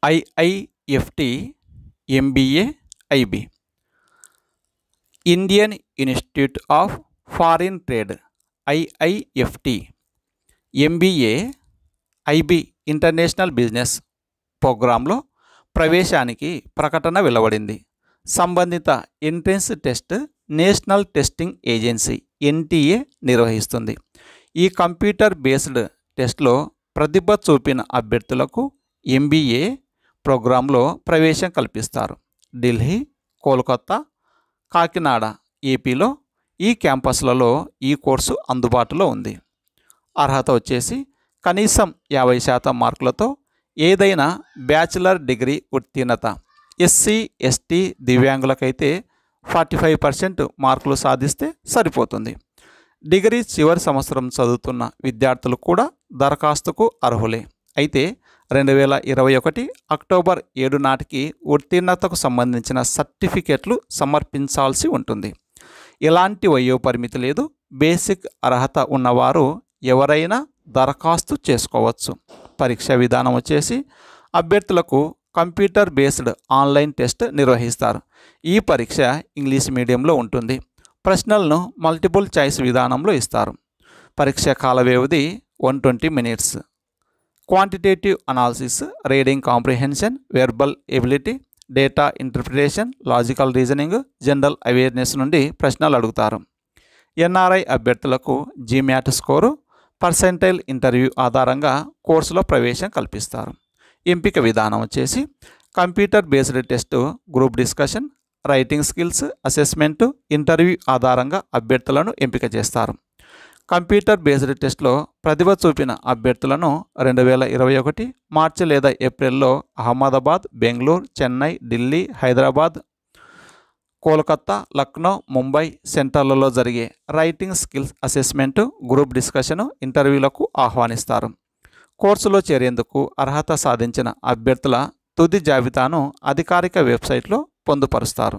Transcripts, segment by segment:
IIFT MBA IB Indian institute of foreign trade IIFT MBA IB international business ప్రోగ్రాంలో ప్రవేశానికి ప్రకటన వెలువడింది సంబంధిత entrance test national testing agency NTA నిర్వహిస్తుంది ఈ కంప్యూటర్ బేస్డ్ టెస్ట్లో ప్రతిభ చూపిన అభ్యర్థులకు ఎంబీఏ ప్రోగ్రాంలో ప్రవేశం కల్పిస్తారు ఢిల్లీ కోల్కతా కాకినాడ ఏపీలో ఈ క్యాంపస్లలో ఈ కోర్సు అందుబాటులో ఉంది అర్హత వచ్చేసి కనీసం యాభై శాతం మార్కులతో ఏదైనా బ్యాచిలర్ డిగ్రీ ఉత్తీర్ణత ఎస్సీ ఎస్టీ దివ్యాంగులకైతే ఫార్టీ ఫైవ్ పర్సెంట్ మార్కులు సాధిస్తే సరిపోతుంది డిగ్రీ చివరి సంవత్సరం చదువుతున్న విద్యార్థులు కూడా దరఖాస్తుకు అర్హులే అయితే రెండు వేల ఇరవై ఒకటి అక్టోబర్ ఏడు నాటికి ఉత్తీర్ణతకు సంబంధించిన సర్టిఫికెట్లు సమర్పించాల్సి ఉంటుంది ఎలాంటి వయో పరిమితి లేదు బేసిక్ అర్హత ఉన్నవారు ఎవరైనా దరఖాస్తు చేసుకోవచ్చు పరీక్ష విధానం వచ్చేసి అభ్యర్థులకు కంప్యూటర్ బేస్డ్ ఆన్లైన్ టెస్ట్ నిర్వహిస్తారు ఈ పరీక్ష ఇంగ్లీష్ మీడియంలో ఉంటుంది ప్రశ్నలను మల్టిపుల్ చాయిస్ విధానంలో ఇస్తారు పరీక్ష కాల వ్యవధి one twenty minutes quantitative analysis reading comprehension verbal ability data interpretation logical reasoning general awareness నుండి ప్రశ్నలు అడుగుతారు ఎన్ఆర్ఐ అభ్యర్థులకు జీమ్యాట్ స్కోరు పర్సెంటైల్ ఇంటర్వ్యూ ఆధారంగా కోర్సులో ప్రవేశం కల్పిస్తారు ఎంపిక విధానం వచ్చేసి computer based test group discussion writing skills assessment interview ఆధారంగా అభ్యర్థులను ఎంపిక చేస్తారు కంప్యూటర్ బేస్డ్ టెస్ట్లో ప్రతిభ చూపిన అభ్యర్థులను రెండు వేల ఇరవై ఒకటి మార్చి లేదా ఏప్రిల్లో అహ్మదాబాద్ బెంగళూరు చెన్నై ఢిల్లీ హైదరాబాద్ కోల్కతా లక్నో ముంబై సెంటర్లలో జరిగే writing skills assessment group discussion ఇంటర్వ్యూలకు ఆహ్వానిస్తారు కోర్సులో చేరేందుకు అర్హత సాధించిన అభ్యర్థుల తుది జాబితాను అధికారిక వెబ్సైట్లో పొందుపరుస్తారు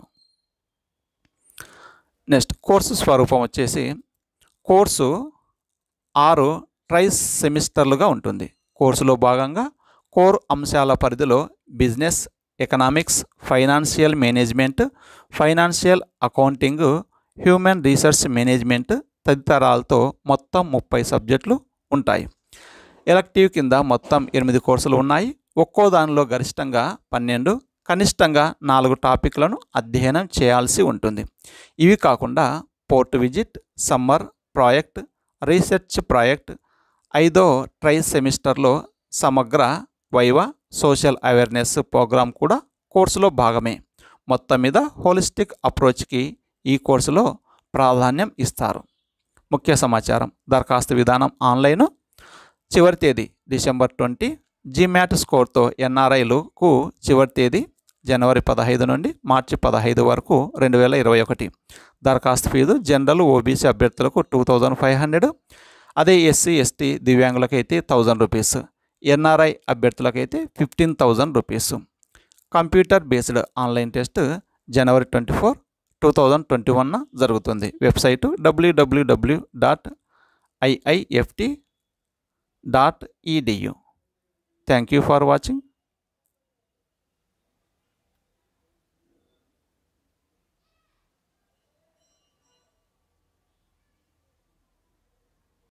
నెక్స్ట్ కోర్సు స్వరూపం వచ్చేసి కోర్సు ఆరు ట్రైస్ సెమిస్టర్లుగా ఉంటుంది కోర్సులో భాగంగా కోర్ అంశాల పరిధిలో business economics financial management financial accounting human research management తదితరాలతో మొత్తం ముప్పై సబ్జెక్టులు ఉంటాయి ఎలక్టివ్ కింద మొత్తం ఎనిమిది కోర్సులు ఉన్నాయి ఒక్కో దానిలో గరిష్టంగా పన్నెండు కనిష్టంగా నాలుగు టాపిక్లను అధ్యయనం చేయాల్సి ఉంటుంది ఇవి కాకుండా port visit summer project research project ఐదో ట్రై సెమిస్టర్లో సమగ్ర వైవ సోషల్ అవేర్నెస్ ప్రోగ్రాం కూడా కోర్సులో భాగమే మొత్తం మీద హోలిస్టిక్ అప్రోచ్కి ఈ కోర్సులో ప్రాధాన్యం ఇస్తారు ముఖ్య సమాచారం దరఖాస్తు విధానం ఆన్లైను చివరి తేదీ డిసెంబర్ ట్వంటీ జీమ్యాట్ స్కోర్తో ఎన్ఆర్ఐలకు చివరి తేదీ జనవరి పదహైదు నుండి మార్చి పదహైదు వరకు రెండు వేల ఇరవై ఒకటి దరఖాస్తు ఫీజు జనరల్ ఓబీసీ అభ్యర్థులకు టూ థౌజండ్ ఫైవ్ హండ్రెడ్ అదే ఎస్సీ ఎస్టీ దివ్యాంగులకైతే థౌజండ్ రూపీస్ ఎన్ఆర్ఐ అభ్యర్థులకైతే fifteen thousand rupees computer based online test January twenty four two thousand twenty one జరుగుతుంది website WWW dot IIFT dot EDU thank you for watching